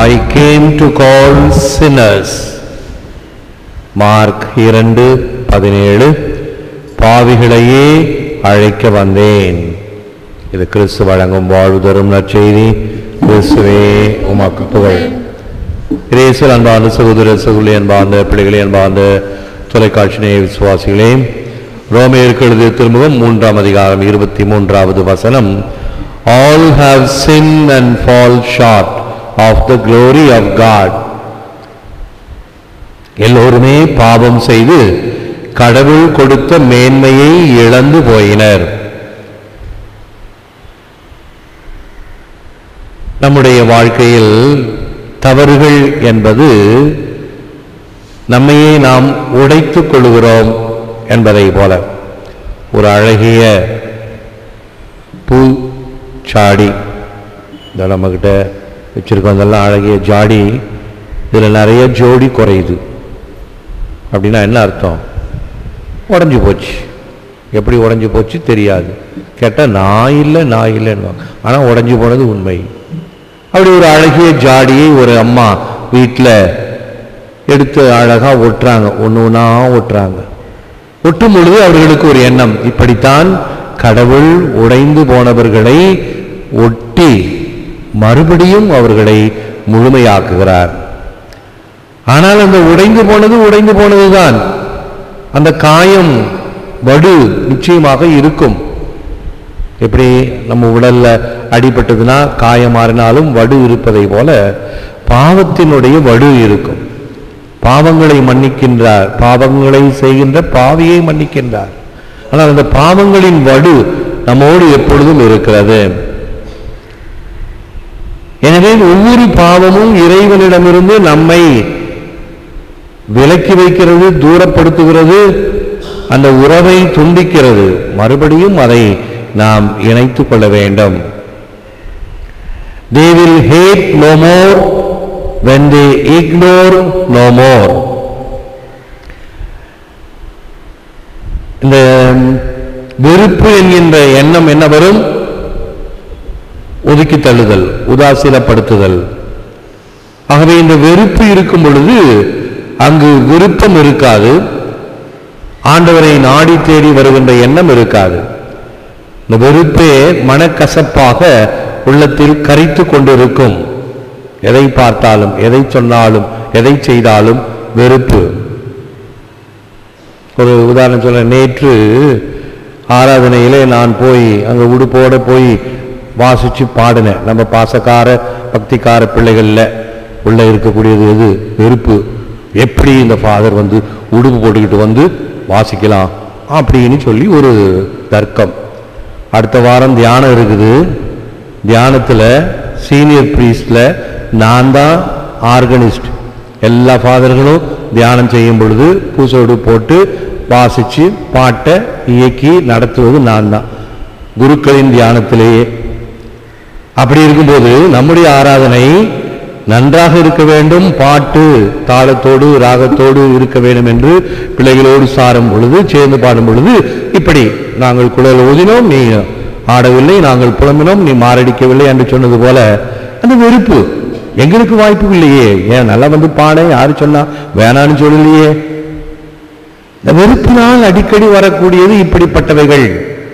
I came to call sinners. Mark இரண்டு பதினேழு பாவிகளையே அழைக்க வந்தேன் இது கிறிஸ்து வழங்கும் வாழ்வு தரும் நற்செய்தி கிறிஸ்துவே உமக்கு புகழ் இயேசுவில் அன்பார்ந்த சகோதர சகோதரி அன்பார்ந்த பிள்ளைகளே அன்பார்ந்த தொலைக்காட்சி நேய விசுவாசிகளே ரோமையருக்கு எழுதிய திருமுகம் மூன்றாம் அதிகாரம் இருபத்தி மூன்றாவது வசனம் all have sinned and fall short of the glory of God எல்லோருமே பாவம் செய்து கடவுள் கொடுத்த மேன்மையை இழந்து போயினர் நம்முடைய வாழ்க்கையில் தவறுகள் என்பது நம்மையே நாம் உடைத்துக் கொள்கிறோம் என்பதை போல ஒரு அழகிய பூ சாடி இந்த நம்மக்கிட்ட வச்சிருக்கோம் அதெல்லாம் அழகிய ஜாடி இதில் நிறைய ஜோடி குறையுது அப்படின்னா என்ன அர்த்தம் உடஞ்சி போச்சு எப்படி உடஞ்சி போச்சு தெரியாது கேட்டால் நான் இல்லை நான் இல்லைன்னு ஆனால் உடஞ்சி போனது உண்மை அப்படி ஒரு அழகிய ஜாடியை ஒரு அம்மா வீட்டில் எடுத்து அழகாக ஒட்டுறாங்க ஒன்று ஒன்றா ஒட்டுறாங்க ஒட்டும் பொழுது அவர்களுக்கு ஒரு எண்ணம் இப்படித்தான் கடவுள் உடைந்து போனவர்களை ஒட்டி மறுபடியும் அவர்களை முழுமையாக்குகிறார் ஆனால் அந்த உடைந்து போனது உடைந்து போனதுதான் அந்த காயம் வடு நிச்சயமாக இருக்கும் எப்படி நம்ம உடல்ல அடிபட்டதுன்னா காயம் மாறினாலும் வடு இருப்பதை போல பாவத்தினுடைய வடு இருக்கும் பாவங்களை மன்னிக்கின்றார் பாவங்களை செய்கின்ற பாவியை மன்னிக்கின்றார் ஆனால் அந்த பாவங்களின் வடு நம்மோடு எப்பொழுதும் இருக்கிறது எனவே ஒவ்வொரு பாவமும் இறைவனிடமிருந்து நம்மை விலக்கி வைக்கிறது தூரப்படுத்துகிறது அந்த உறவை துண்டிக்கிறது மறுபடியும் அதை நாம் இணைத்துக் கொள்ள வேண்டும் they will hate no more when they ignore no more இந்த வெறுப்பு என்கின்ற எண்ணம் என்ன வரும் ஒதுக்கி தள்ளுதல் உதாசீனப்படுத்துதல் ஆகவே இந்த வெறுப்பு இருக்கும் பொழுது அங்கு விருப்பம் இருக்காது ஆண்டவரை நாடி தேடி வருகின்ற எண்ணம் இருக்காது இந்த வெறுப்பே மனக்கசப்பாக உள்ளத்தில் கரைத்து கொண்டிருக்கும் எதை பார்த்தாலும் எதை சொன்னாலும் எதை செய்தாலும் வெறுப்பு ஒரு உதாரணம் சொல்ல நேற்று ஆராதனையிலே நான் போய் அங்கே உடுப்போட போய் வாசிச்சு பாடினேன் நம்ம பாசக்கார பக்திக்கார பிள்ளைகள்ல உள்ள இருக்கக்கூடியது எது வெறுப்பு எப்படி இந்த ஃபாதர் வந்து உடுப்பு போட்டுக்கிட்டு வந்து வாசிக்கலாம் அப்படின்னு சொல்லி ஒரு தர்க்கம் அடுத்த வாரம் தியானம் இருக்குது தியானத்தில் சீனியர் ப்ரீஸ்டில் நான் தான் ஆர்கனிஸ்ட் எல்லா ஃபாதர்களும் தியானம் செய்யும் பொழுது பூசோடு போட்டு வாசித்து பாட்டை இயக்கி நடத்துவது நான் தான் குருக்களின் தியானத்திலேயே அப்படி இருக்கும்போது நம்முடைய ஆராதனை நன்றாக இருக்க வேண்டும் பாட்டு தாளத்தோடு ராகத்தோடு இருக்க வேண்டும் என்று பிள்ளைகளோடு சாரும் பொழுது சேர்ந்து பாடும் பொழுது இப்படி நாங்கள் குழல் ஊதினோம் நீ ஆடவில்லை நாங்கள் புலம்பினோம் நீ மாரடிக்கவில்லை என்று சொன்னது போல அந்த வெறுப்பு எங்களுக்கு வாய்ப்பு இல்லையே ஏன் நல்லா வந்து பாட யாரு சொன்னா வேணான்னு சொல்லலையே இந்த வெறுப்பினால் அடிக்கடி வரக்கூடியது இப்படிப்பட்டவைகள்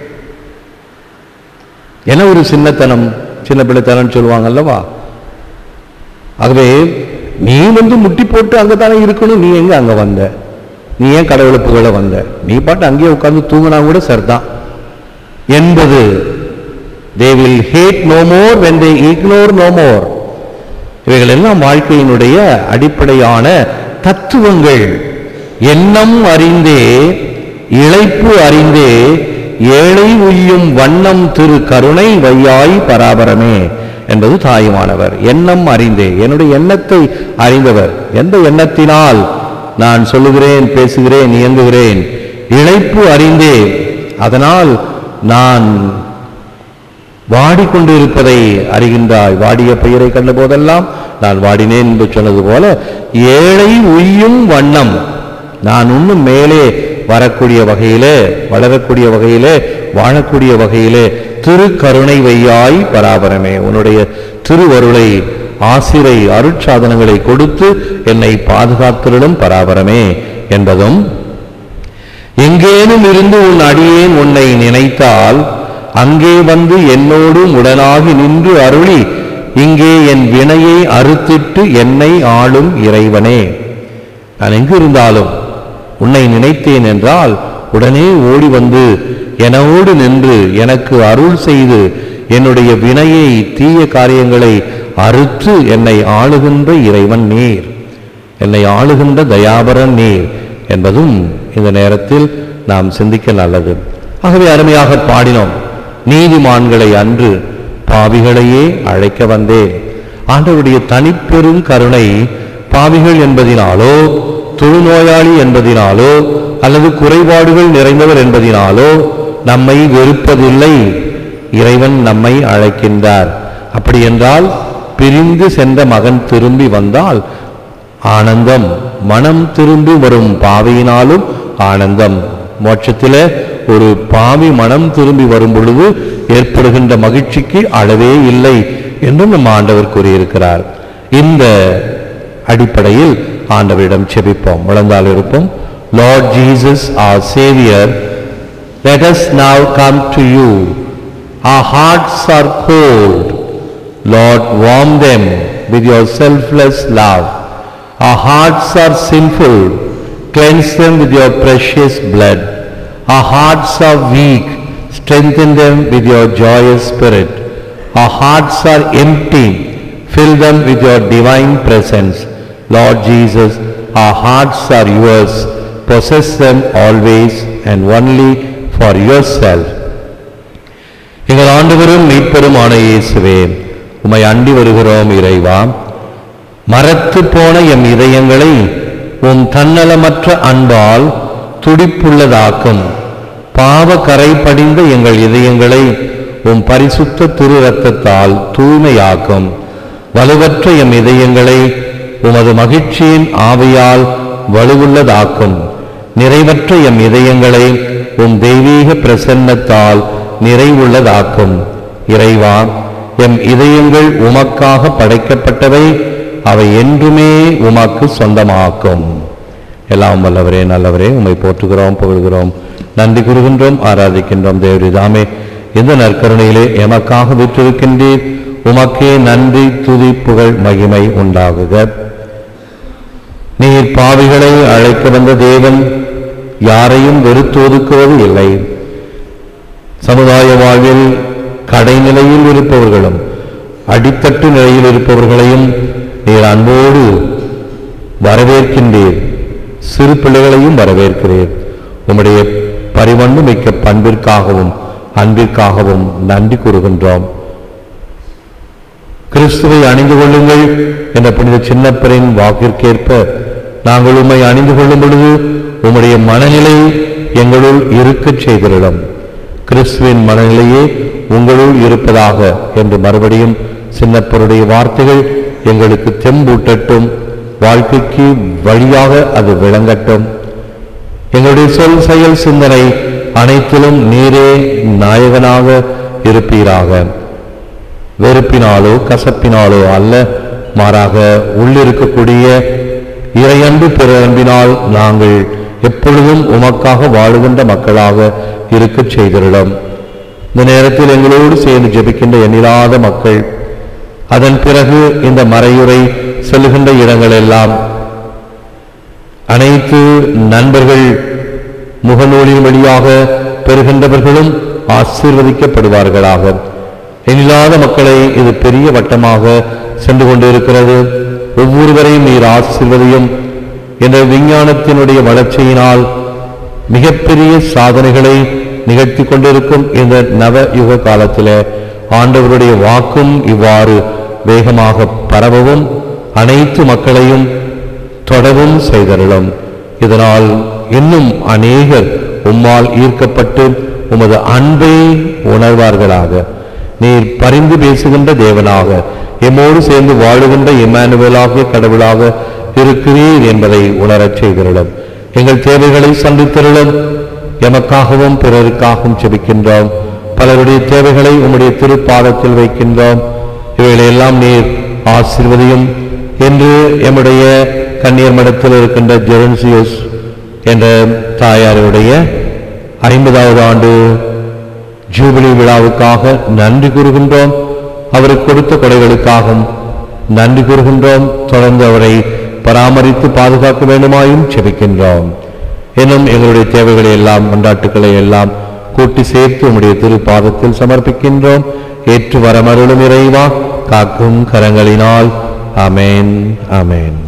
என்ன ஒரு சின்னத்தனம் சின்ன பிள்ளைத்தனம் சொல்லுவாங்க அல்லவா ஆகவே நீ வந்து முட்டி போட்டு அங்கதானே இருக்கணும் நீ எங்க அங்க வந்த நீ ஏன் கடவுளை புகழ வந்த நீ பாட்டு அங்கேயே உட்கார்ந்து தூங்கினா கூட சரிதான் என்பது they will hate no more when they ignore no more இவைகள் எல்லாம் வாழ்க்கையினுடைய அடிப்படையான தத்துவங்கள் எண்ணம் அறிந்தே இழைப்பு அறிந்தே ஏழை உய்யும் வண்ணம் திரு கருணை வையாய் பராபரமே என்பது தாயுமானவர் எண்ணம் அறிந்தே என்னுடைய எண்ணத்தை அறிந்தவர் எந்த எண்ணத்தினால் நான் சொல்லுகிறேன் பேசுகிறேன் இயங்குகிறேன் இழைப்பு அறிந்தே அதனால் நான் வாடிக்கொண்டு இருப்பதை அறிகின்றாய் வாடிய பெயரை கண்ட போதெல்லாம் நான் வாடினேன் என்று சொன்னது போல ஏழை உய்யும் வண்ணம் நான் இன்னும் மேலே வரக்கூடிய வகையிலே வளரக்கூடிய வகையிலே வாழக்கூடிய வகையிலே திருக்கருணை வையாய் பராபரமே உன்னுடைய திருவருளை ஆசிரை அருட்சாதனங்களை கொடுத்து என்னை பாதுகாத்திருளும் பராபரமே என்பதும் எங்கேனும் இருந்து உன் அடியேன் உன்னை நினைத்தால் அங்கே வந்து என்னோடு உடனாகி நின்று அருளி இங்கே என் வினையை அறுத்திட்டு என்னை ஆளும் இறைவனே நான் எங்கு இருந்தாலும் உன்னை நினைத்தேன் என்றால் உடனே ஓடி வந்து எனோடு நின்று எனக்கு அருள் செய்து என்னுடைய வினையை தீய காரியங்களை அறுத்து என்னை ஆளுகின்ற இறைவன் நீர் என்னை ஆளுகின்ற தயாபரன் நீர் என்பதும் இந்த நேரத்தில் நாம் சிந்திக்க நல்லது ஆகவே அருமையாக பாடினோம் நீதிமான்களை அன்று பாவிகளையே அழைக்க வந்தேன் ஆண்டவருடைய தனிப்பெரும் கருணை பாவிகள் என்பதினாலோ தொழுநோயாளி என்பதினாலோ அல்லது குறைபாடுகள் நிறைந்தவர் என்பதினாலோ நம்மை வெறுப்பதில்லை இறைவன் நம்மை அழைக்கின்றார் அப்படி என்றால் பிரிந்து சென்ற மகன் திரும்பி வந்தால் ஆனந்தம் மனம் திரும்பி வரும் பாவியினாலும் ஆனந்தம் மோட்சத்திலே ஒரு பாவி மனம் திரும்பி வரும் பொழுது ஏற்படுகின்ற மகிழ்ச்சிக்கு அளவே இல்லை என்றும் நம் ஆண்டவர் கூறியிருக்கிறார் இந்த அடிப்படையில் ஆண்டவரிடம் செபிப்போம் முழந்தால் இருப்போம் Lord Jesus our saviour let us now come to you our hearts are cold lord warm them with your selfless love our hearts are sinful cleanse them with your precious blood our hearts are weak strengthen them with your joyous spirit our hearts are empty fill them with your divine presence lord jesus our hearts are yours possess them always and only for yourself எங்கள் ஆண்டவரும் மீட்பெரும் ஆன இயேசுவே உம்மை அண்டி வருகிறோம் இறைவா மரத்து போன M இதயங்களை உம் தன்னலமற்ற அன்பால் துடிப்புள்ளதாக்கும் பாவ கரை படிந்த எங்கள் இதயங்களை உம் பரிசுத்த திரு ரத்தத்தால் தூய்மையாக்கும் வலுவற்ற எம் இதயங்களை உமது மகிழ்ச்சியின் ஆவியால் வலுவுள்ளதாக்கும் நிறைவற்ற எம் இதயங்களை உம் தெய்வீக பிரசன்னத்தால் நிறைவுள்ளதாக்கும் இறைவா எம் இதயங்கள் உமக்காக படைக்கப்பட்டவை அவை என்றுமே உமக்கு சொந்தமாக்கும் எல்லாம் வல்லவரே நல்லவரே உம்மை போற்றுகிறோம் புகழ்கிறோம் நன்றி கூறுகின்றோம் ஆராதிக்கின்றோம் தேவரிதாமே இந்த நற்கருணையிலே எமக்காக விற்றிருக்கின்றீர் உமக்கே நன்றி துதி புகழ் மகிமை உண்டாகுக நீர் பாவிகளை அழைக்க வந்த தேவன் யாரையும் வெறுத்து ஒதுக்குவது இல்லை சமுதாய வாழ்வில் கடைநிலையில் இருப்பவர்களும் அடித்தட்டு நிலையில் இருப்பவர்களையும் நீர் அன்போடு வரவேற்கின்றீர் சிறு பிள்ளைகளையும் வரவேற்கிறீர் உம்முடைய பரிவண்டு மிக்க பண்பிற்காகவும் அன்பிற்காகவும் நன்றி கூறுகின்றோம் கிறிஸ்துவை அணிந்து கொள்ளுங்கள் என்ற புனித சின்னப்பரின் வாக்கிற்கேற்ப நாங்கள் உம்மை அணிந்து கொள்ளும் பொழுது உம்முடைய மனநிலை எங்களுள் இருக்கச் செய்திருடும் கிறிஸ்துவின் மனநிலையே உங்களுள் இருப்பதாக என்று மறுபடியும் சின்னப்பருடைய வார்த்தைகள் எங்களுக்கு தெம்பூட்டட்டும் வாழ்க்கைக்கு வழியாக அது விளங்கட்டும் எங்களுடைய சொல் செயல் சிந்தனை அனைத்திலும் நீரே நாயகனாக இருப்பீராக வெறுப்பினாலோ கசப்பினாலோ அல்ல மாறாக உள்ளிருக்கக்கூடிய இறையன்பு பிறரன்பினால் நாங்கள் எப்பொழுதும் உமக்காக வாழுகின்ற மக்களாக இருக்கச் செய்திருடும் இந்த நேரத்தில் எங்களோடு சேர்ந்து ஜெபிக்கின்ற எண்ணிலாத மக்கள் அதன் பிறகு இந்த மறையுறை செல்லுகின்ற இடங்கள் எல்லாம் அனைத்து நண்பர்கள் முகநூலின் வழியாக பெறுகின்றவர்களும் ஆசீர்வதிக்கப்படுவார்களாக எண்ணில்லாத மக்களை இது பெரிய வட்டமாக சென்று கொண்டிருக்கிறது ஒவ்வொருவரையும் நீர் ஆசீர்வதியும் என்ற விஞ்ஞானத்தினுடைய வளர்ச்சியினால் மிகப்பெரிய சாதனைகளை நிகழ்த்தி கொண்டிருக்கும் இந்த நவ யுக காலத்திலே ஆண்டவருடைய வாக்கும் இவ்வாறு வேகமாக பரவவும் அனைத்து மக்களையும் தொடவும் செய்தருளும் இதனால் இன்னும் அநேகர் உம்மால் ஈர்க்கப்பட்டு உமது அன்பை உணர்வார்களாக நீர் பரிந்து பேசுகின்ற தேவனாக எம்மோடு சேர்ந்து வாழுகின்ற இம்மானுவேலாகிய கடவுளாக இருக்கிறீர் என்பதை உணரச் செய்திருளும் எங்கள் தேவைகளை சந்தித்திருளும் எமக்காகவும் பிறருக்காகவும் செபிக்கின்றோம் பலருடைய தேவைகளை உம்முடைய திருப்பாதத்தில் வைக்கின்றோம் இவைகளை எல்லாம் நீர் ஆசீர்வதியும் என்று எம்முடைய கன்னியர் மடத்தில் இருக்கின்ற ஜெரன்சியஸ் என்ற தாயாருடைய ஐம்பதாவது ஆண்டு ஜூபிலி விழாவுக்காக நன்றி கூறுகின்றோம் அவருக்கு கொடுத்த கொடைகளுக்காகவும் நன்றி கூறுகின்றோம் தொடர்ந்து அவரை பராமரித்து பாதுகாக்க வேண்டுமாயும் செபிக்கின்றோம் இன்னும் எங்களுடைய தேவைகளை எல்லாம் கொண்டாட்டுக்களை எல்லாம் கூட்டி சேர்த்து உம்முடைய திருப்பாதத்தில் சமர்ப்பிக்கின்றோம் ஏற்று வரமருளும் இறைவா காக்கும் கரங்களினால் ஆமென் ஆமென்